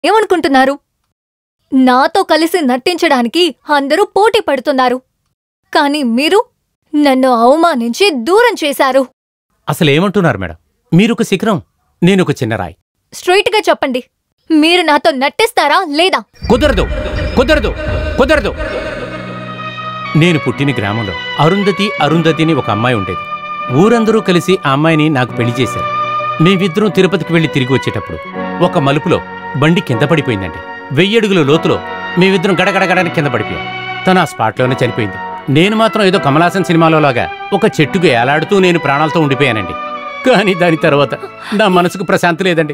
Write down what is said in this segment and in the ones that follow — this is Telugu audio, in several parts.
ఏమనుకుంటున్నారు నాతో కలిసి నటించడానికి అందరూ పోటీ పడుతున్నారు కానీ మీరు నన్ను అవమానించి దూరం చేశారు అసలు ఏమంటున్నారు మేడం మీరొక శిఖరం నేనొక చిన్న రాయి స్ట్రైట్గా చెప్పండి మీరు నాతో నటిస్తారా లేదా కుదరదు కుదరదు కుదరదు నేను పుట్టిన గ్రామంలో అరుంధతి అరుంధతి అని ఒక అమ్మాయి ఉండేది ఊరందరూ కలిసి ఆ అమ్మాయిని నాకు పెళ్లి చేశారు మేమిద్దరం తిరుపతికి వెళ్లి తిరిగి వచ్చేటప్పుడు ఒక మలుపులో బండి కింద పడిపోయిందండి వెయ్యడుగుల లోతులో మేమిద్దరం గడగడగడని కింద పడిపోయాం తను ఆ స్పాట్లోనే చనిపోయింది నేను మాత్రం ఏదో కమలాసన్ సినిమాలో లాగా ఒక చెట్టుకు ఏలాడుతూ నేను ప్రాణాలతో ఉండిపోయానండి కానీ దాని తర్వాత నా మనసుకు ప్రశాంతి లేదండి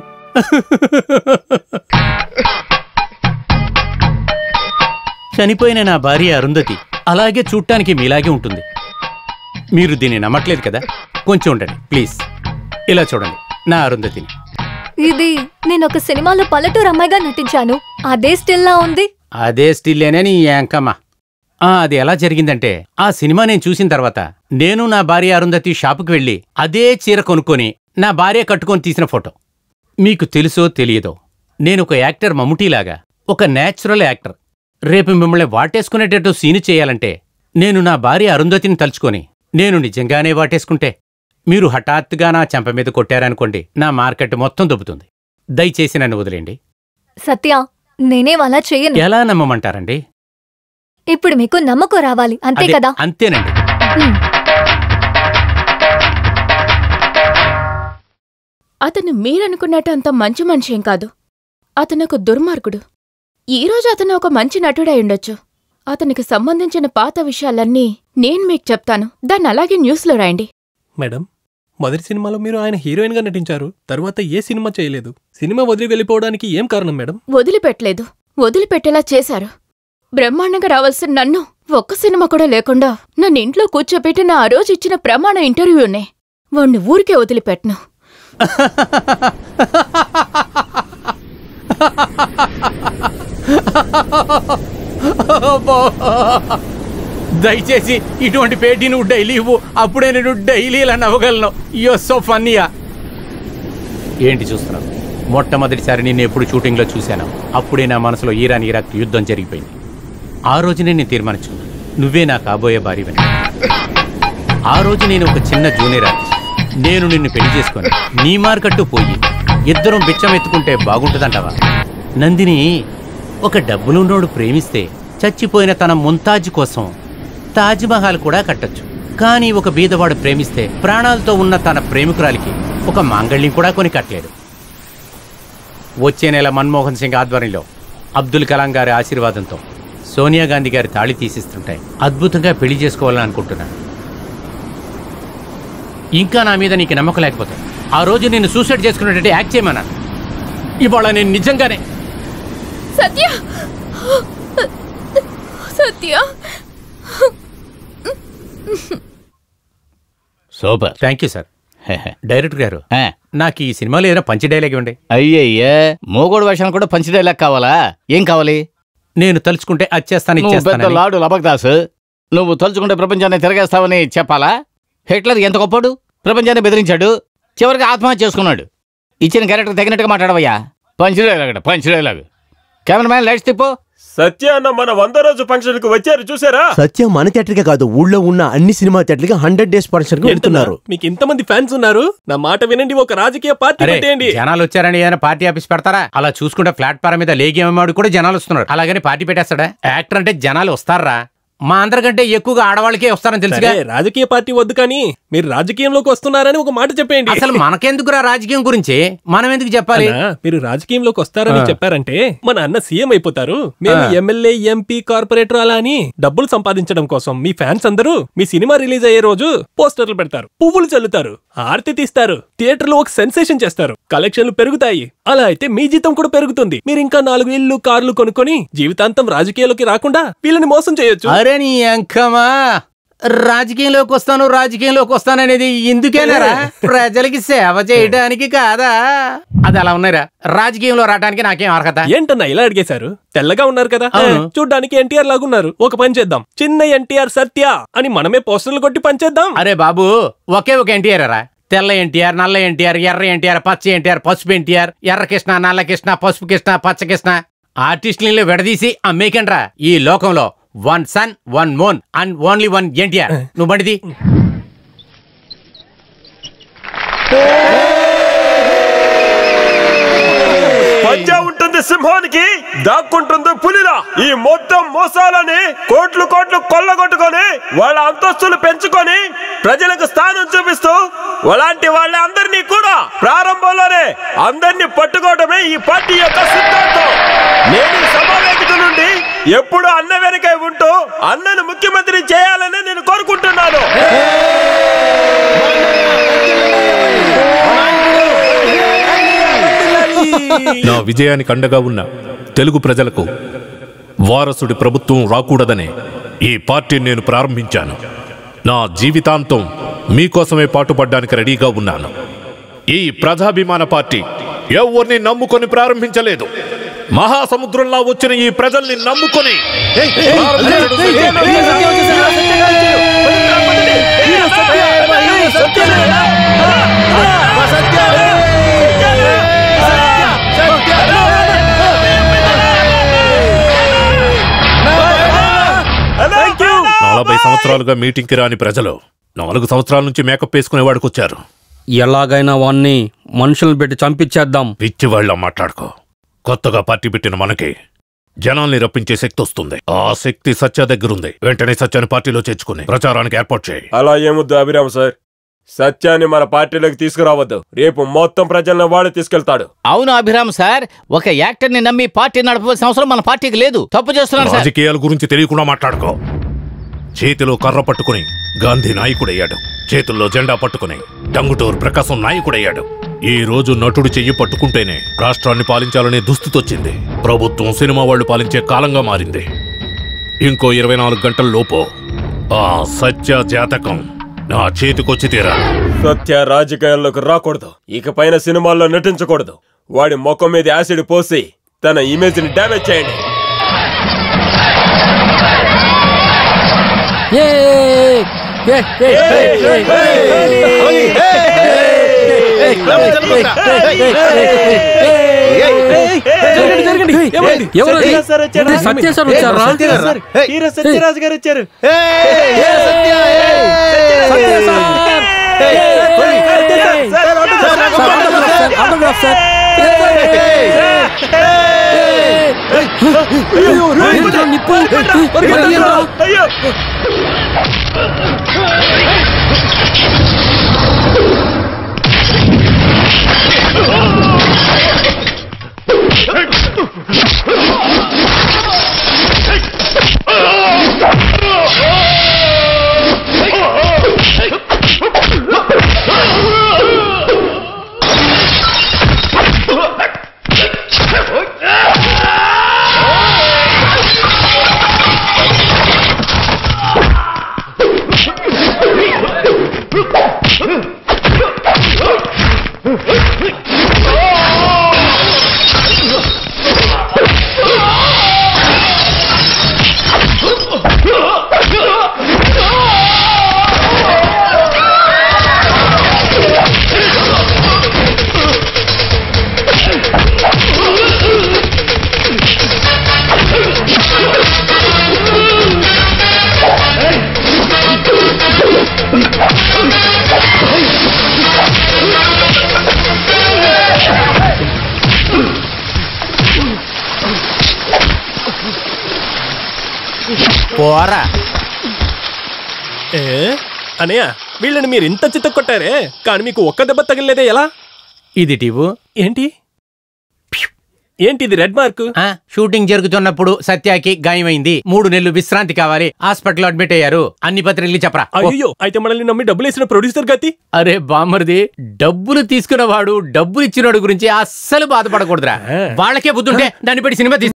చనిపోయిన నా భార్య అరుంధతి అలాగే చూడటానికి మీలాగే ఉంటుంది మీరు దీన్ని నమ్మట్లేదు కదా కొంచెం ఉండండి ప్లీజ్ ఇలా చూడండి నా అరుంధతిని ఇది నేను ఒక సినిమాలో పల్లెటూరు అమ్మాయిగా నటించాను అదే స్టిల్లా ఉంది అదే స్టిల్లేనే నీ యాంకమ్మ ఆ, అది ఎలా జరిగిందంటే ఆ సినిమా నేను చూసిన తర్వాత నేను నా భార్య అరుంధతి షాపుకి వెళ్ళి అదే చీర కొనుక్కొని నా భార్య కట్టుకొని తీసిన ఫోటో మీకు తెలుసో తెలియదో నేను ఒక యాక్టర్ మమ్ముటీలాగా ఒక నేచురల్ యాక్టర్ రేపు మిమ్మల్ని వాటేసుకునేటట్టు సీను చేయాలంటే నేను నా భార్య అరుంధతిని తలుచుకొని నేను నిజంగానే వాటేసుకుంటే మీరు హఠాత్తుగా నా చెంప మీద కొట్టారనుకోండి నా మార్కెట్ మొత్తం దొబ్బుతుంది దయచేసి నన్ను వదిలేండి సత్య నేనేం అలా చెయ్యను ఎలా నమ్మమంటారండి ఇప్పుడు మీకు నమ్మకం రావాలి అంతే అదే, కదా అంతేనండి హ్మ్. అతను మీరనుకున్నట్టు అంత మంచి మనిషి ఏం కాదు అతను ఒక దుర్మార్గుడు ఈరోజు అతను ఒక మంచి నటుడై ఉండొచ్చు అతనికి సంబంధించిన పాత విషయాలన్నీ నేను మీకు చెప్తాను దాన్ని అలాగే న్యూస్లో రాయండి మేడం మొదటి సినిమాలో మీరు ఆయన హీరోయిన్ గా నటించారు తర్వాత ఏ సినిమా చేయలేదు సినిమా వదిలి వెళ్ళిపోవడానికి ఏం కారణం మేడం వదిలిపెట్టలేదు వదిలిపెట్టేలా చేశారు బ్రహ్మాండంగా రావాల్సిన నన్ను ఒక్క సినిమా కూడా లేకుండా నన్ను ఇంట్లో కూర్చోబెట్టి నా ఆ రోజు ఇచ్చిన ప్రమాణ ఇంటర్వ్యూనే వాణ్ణి ఊరికే వదిలిపెట్టను అబ్బో! దయచేసి ఇటువంటి పేటీ నువ్వు డైలీ ఇవ్వు అప్పుడే నేను డైలీ ఇలా నవ్వగలను యో సో ఫన్నీయా ఏంటి చూస్తున్నావు మొట్టమొదటిసారి నిన్ను ఎప్పుడు షూటింగ్లో చూశాను అప్పుడే నా మనసులో ఈరాన్ ఇరాక్ యుద్ధం జరిగిపోయింది ఆ రోజునే నేను తీర్మానించుకున్నాను నువ్వే నా కాబోయే భార్యవని ఆ రోజు నేను ఒక చిన్న జూనియర్ ఆర్టిస్ట్ నేను నిన్ను పెళ్లి చేసుకొని నీ మార్కట్టు పోయి ఇద్దరం బిచ్చం ఎత్తుకుంటే బాగుంటుందంటావా నందిని ఒక డబ్బులున్నోడు ప్రేమిస్తే చచ్చిపోయిన తన ముంతాజ్ కోసం తాజ్మహల్ కూడా కట్టొచ్చు కానీ ఒక బీదవాడు ప్రేమిస్తే ప్రాణాలతో ఉన్న తన ప్రేమికురాలికి ఒక మాంగళ్యం కూడా కొని కట్టలేడు వచ్చే నెల మన్మోహన్ సింగ్ ఆధ్వర్యంలో అబ్దుల్ కలాం గారి ఆశీర్వాదంతో సోనియా గాంధీ గారి తాళి తీసిస్తుంటాయి అద్భుతంగా పెళ్లి చేసుకోవాలని అనుకుంటున్నాను ఇంకా నా మీద నీకు నమ్మకం లేకపోతే ఆ రోజు నేను సూసైడ్ చేసుకున్నట్టు యాక్ట్ చేయమన్నాను ఇవాళ నేను నిజంగానే Satya Satya super thank you sir director గారు ఆ, నాకు ఈ సినిమాలో ఏదైనా పంచి డైలాగ్ ఇవ్వండి అయ్యయ్యే మోగోడు వేషాలు కూడా పంచి డైలాగ్ కావాలా ఏం కావాలి నేను తలుచుకుంటే అచ్చేస్తాను నువ్వు పెద్ద ఇచ్చేస్తాను లాడు లబక్దాస్ నువ్వు తలుచుకుంటే ప్రపంచాన్ని తిరగేస్తావని చెప్పాలా హిట్లర్ ఎంత గొప్పడు ప్రపంచాన్ని బెదిరించాడు చివరికి ఆత్మహత్య చేసుకున్నాడు ఇచ్చిన క్యారెక్టర్ తగినట్టుగా మాట్లాడవయ్యా పంచి డైలాగ్ అట పంచి డైలాగ్ కెమెరామ్యాన్ లైట్స్ తిప్పు సత్య అన్న మన వంద రోజు ఫంక్షన్ కు వచ్చారు చూసారా సత్యం మన థియేటర్కే కాదు ఊళ్ళో ఉన్న అన్ని సినిమా థియేటర్లకి హండ్రెడ్ డేస్ ఫంక్షన్ కి వెళ్తున్నారు మీకు ఇంతమంది ఫ్యాన్స్ ఉన్నారు నా మాట వినండి ఒక రాజకీయ పార్టీ అరే పెట్టేయండి జనాలు వచ్చారని ఏదైనా పార్టీ ఆఫీస్ పెడతారా అలా చూసుకుంటే ప్లాట్ఫారం మీద లేగి అమ్మేవాడు కూడా జనాలు వస్తున్నారు అలాగని పార్టీ పెట్టేస్తాడా యాక్టర్ అంటే జనాలు వస్తారా మా అందరికంటే ఎక్కువగా ఆడవాళ్ళకే వస్తారని తెలుసుగా సరే, రాజకీయ పార్టీ వద్దు కానీ మీరు రాజకీయంలోకి వస్తున్నారని ఒక మాట చెప్పేయండి అసలు మనకెందుకురా రాజకీయం గురించి మనం ఎందుకు చెప్పాలి అన్నా, మీరు రాజకీయంలోకి వస్తారని ఆ. చెప్పారంటే మన అన్న సీఎం అయిపోతారు మేము ఆ. ఎమ్మెల్యే ఎంపీ కార్పొరేటర్ అలా అని డబ్బులు సంపాదించడం కోసం మీ ఫ్యాన్స్ అందరూ మీ సినిమా రిలీజ్ అయ్యే రోజు పోస్టర్లు పెడతారు పువ్వులు చల్లుతారు ఆర్తి తీస్తారు థియేటర్ లో ఒక సెన్సేషన్ చేస్తారు కలెక్షన్లు పెరుగుతాయి అలా అయితే మీ జీతం కూడా పెరుగుతుంది మీరు ఇంకా నాలుగు ఇల్లు కార్లు కొనుక్కొని జీవితాంతం రాజకీయాల్లోకి రాకుండా వీళ్ళని మోసం చేయొచ్చు అరే నీ అంకమా రాజకీయంలోకి వస్తాను రాజకీయంలోకి వస్తాను అనేది ఇందుకేనారా ప్రజలకి సేవ చేయడానికి కాదా అది అలా ఉన్నారా రాజకీయంలో రావడానికి నాకేం అర్హత ఏంటన్నా ఇలా అడిగేశారు తెల్లగా ఉన్నారు కదా అవును. చూడ్డానికి ఎన్టీఆర్ లాగున్నారు ఒక పని చేద్దాం చిన్న ఎన్టీఆర్ సత్య అని మనమే పోస్టర్లు కొట్టి పనిచేద్దాం అరే బాబు ఒకే ఒక ఎన్టీఆర్ రా తెల్ల ఎన్టీఆర్ నల్ల ఎన్టీఆర్ ఎర్ర ఎన్టీఆర్ పచ్చ ఎన్టీఆర్ పసుపు ఎన్టీఆర్ ఎర్ర కృష్ణ నల్ల కృష్ణ పసుపు కృష్ణ పచ్చ కృష్ణ ఆర్టిస్టులని విడదీసి అమ్మేకండ్రా ఈ లోకంలో one sun one moon and only one NTR నువ్వు బండిది పంజా ఉంటుంది సింహానికి దాక్కుంటుంది పులిలా ఈ మొత్తం మోసాలని కోట్లు కోట్లు కొల్లగొట్టుకొని వాళ్ళ అంతస్తులు పెంచుకొని ప్రజలకు స్థానం చూపిస్తూ అలాంటి వాళ్ళ అందరినీ కూడా ప్రారంభంలోనే అందరినీ పట్టుకోవడమే ఈ పార్టీ యొక్క సిద్ధాంతం నేను ఈ సమావేశత నుండి ఎప్పుడు అన్న వెనకై ఉంటూ అన్నను ముఖ్యమంత్రి చేయాలని నేను కోరుకుంటున్నాను నా విజయానికి అండగా ఉన్న తెలుగు ప్రజలకు వారసుడి ప్రభుత్వం రాకూడదనే ఈ పార్టీని నేను ప్రారంభించాను నా జీవితాంతం మీకోసమే పాటుపడ్డానికి రెడీగా ఉన్నాను ఈ ప్రజాభిమాన పార్టీ ఎవరిని నమ్ముకొని ప్రారంభించలేదు మహాసముద్రంలా వచ్చిన ఈ ప్రజల్ని నమ్ముకొని ప్రారంభించడం నలభై సంవత్సరాలుగా మీటింగ్కి రాని ప్రజలు నాలుగు సంవత్సరాల నుంచి మేకప్ వేసుకునేవాడికి వచ్చారు ఎలాగైనా వాణ్ణి మనుషులను పెట్టి చంపించేద్దాం పిచ్చి వాళ్ళ మాట్లాడుకో కొత్తగా పార్టీ పెట్టిన మనకి జనాల్ని రప్పించే శక్తి వస్తుంది ఆ శక్తి సత్య దగ్గరుంది వెంటనే సత్యాన్ని పార్టీలో చేర్చుకుని ప్రచారానికి ఏర్పాటు చేయి అలా ఏముద్దు అభిరామ్ సార్ సత్యాన్ని మన పార్టీలోకి తీసుకురావద్దు రేపు మొత్తం ప్రజలను వాడు తీసుకెళ్తాడు అవును అభిరామ్ సార్ ఒక యాక్టర్ని నమ్మి పార్టీ నడపవలసిన అవసరం మన పార్టీకి లేదు తప్పు చేస్తున్నారు సార్ రాజకీయాల గురించి తెలియకుండా మాట్లాడుకో చేతిలో కర్ర పట్టుకుని గాంధీ నాయకుడయ్యాడు చేతుల్లో జెండా పట్టుకుని టంగుటూరు ప్రకాశం నాయకుడయ్యాడు ఈ రోజు నటుడు చెయ్యి పట్టుకుంటేనే రాష్ట్రాన్ని పాలించాలనే దుస్థితొచ్చింది ప్రభుత్వం సినిమా వాళ్ళు పాలించే కాలంగా మారింది ఇంకో ఇరవై నాలుగు గంటల లోపు ఆ సత్య జాతకం నా చేతికొచ్చి తీరాలి సత్య రాజకీయాల్లోకి రాకూడదు ఇకపైన సినిమాల్లో నటించకూడదు వాడి ముఖం మీద యాసిడ్ పోసి తన ఇమేజ్ ని డ్యామేజ్ చేయండి ఎవరు అది? సత్య సార్ వచ్చారా హీరో సత్యరాజు గారు వచ్చారు ఆటోగ్రాఫ్ సార్ నిప్పు అయ్యో పోరా ఏ అనయ్య వీళ్ళని మీరు ఇంత చిత్త కొట్టారే కానీ మీకు ఒక్క దెబ్బ తగిలేదే ఎలా ఇది టీవు ఏంటి ఏంటి ఇది రెడ్ మార్క్ ఆ, షూటింగ్ జరుగుతున్నప్పుడు సత్యాకి గాయమైంది మూడు నెలలు విశ్రాంతి కావాలి హాస్పిటల్ అడ్మిట్ అయ్యారు అన్ని పత్రికలు చెప్పరా ఓ, అయ్యో అయితే మనల్ని నమ్మి డబ్బులు వేసిన ప్రొడ్యూసర్ గతి అరే బామ్మర్ది డబ్బులు తీసుకున్నవాడు డబ్బులు ఇచ్చినోడు గురించి అస్సలు బాధపడకూడదురా వాళ్ళకే బుద్ధుంటే దాన్ని బట్టి సినిమా తీసి